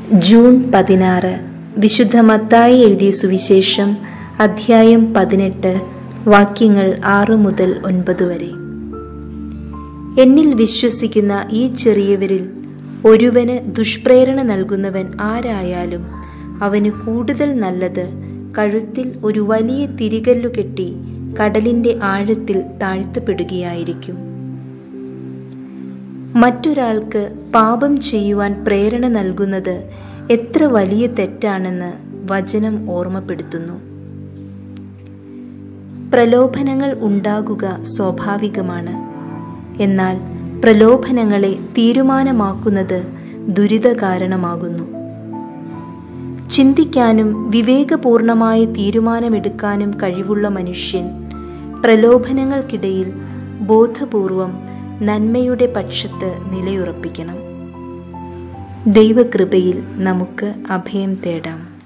June പതിനാറ് വിശുദ്ധ മത്തായി എഴുതിയ സുവിശേഷം അധ്യായം പതിനെട്ട് വാക്യങ്ങൾ ആറ് മുതൽ ഒൻപത് വരെ എന്നിൽ വിശ്വസിക്കുന്ന ഈ ചെറിയവരിൽ ഒരുവന് ദുഷ്പ്രേരണ നൽകുന്നവൻ ആരായാലും അവന് കൂടുതൽ നല്ലത് കഴുത്തിൽ ഒരു വലിയ തിരികല്ലു കെട്ടി കടലിന്റെ ആഴത്തിൽ താഴ്ത്തപ്പെടുകയായിരിക്കും മറ്റൊരാൾക്ക് പാപം ചെയ്യുവാൻ പ്രേരണ നൽകുന്നത് എത്ര വലിയ തെറ്റാണെന്ന് വചനം ഓർമ്മപ്പെടുത്തുന്നു പ്രലോഭനങ്ങൾ ഉണ്ടാകുക സ്വാഭാവികമാണ് എന്നാൽ പ്രലോഭനങ്ങളെ തീരുമാനമാക്കുന്നത് ദുരിത കാരണമാകുന്നു ചിന്തിക്കാനും വിവേകപൂർണമായ തീരുമാനമെടുക്കാനും കഴിവുള്ള മനുഷ്യൻ പ്രലോഭനങ്ങൾക്കിടയിൽ ബോധപൂർവം നന്മയുടെ പക്ഷത്ത് നിലയുറപ്പിക്കണം ദൈവകൃപയിൽ നമുക്ക് അഭയം തേടാം